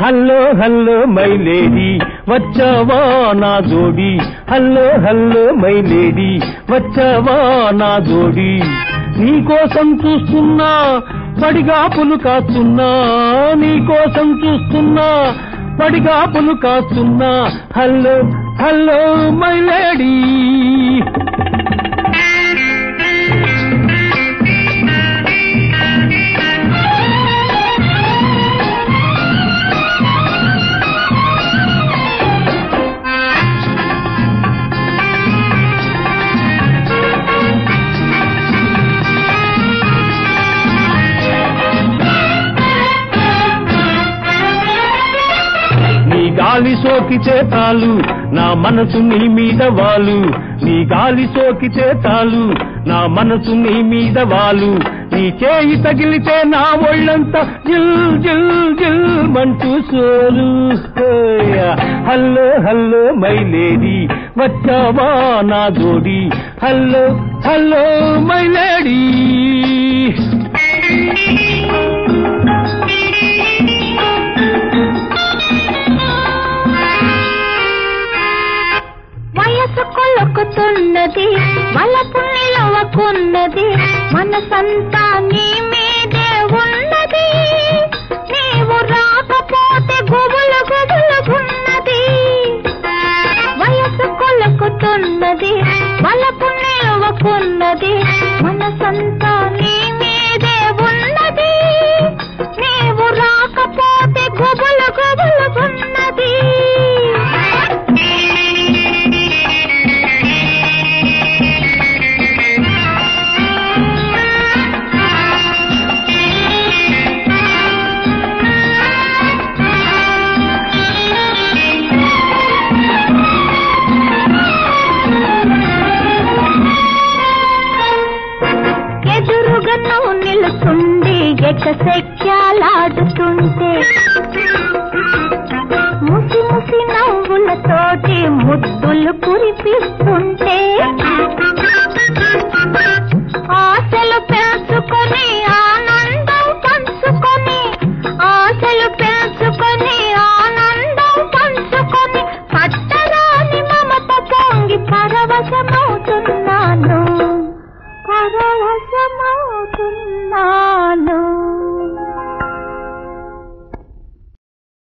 Hello hello my lady వచ్చావా నా జోడి హల్లో హల్లో మై లేడీ వచ్చావా నా జోడి నీకోసం చూస్తున్నా పడిగాపులు కాస్తున్నా నీకోసం చూస్తున్నా పడిగాపులు కాస్తున్నా హల్లో హల్లో మై లేడీ నీ గాలి సోకితే చాలు నా మనసు నీ మీద వాలు నీ గాలి సోకితే చాలు నా మనసు నీ మీద వాలు నీ చేయి తగిలితే నా ఒళ్ళంతా జిల్ జిల్ జిల్ మంటూ సోలు హోయ్. హల్లో హల్లో మై లేడీ వచ్చావా నా జోడి హల్లో హల్లో మై లేడీ వయసు కొలుకుతున్నది వలపు నిలవకున్నది మనసంతా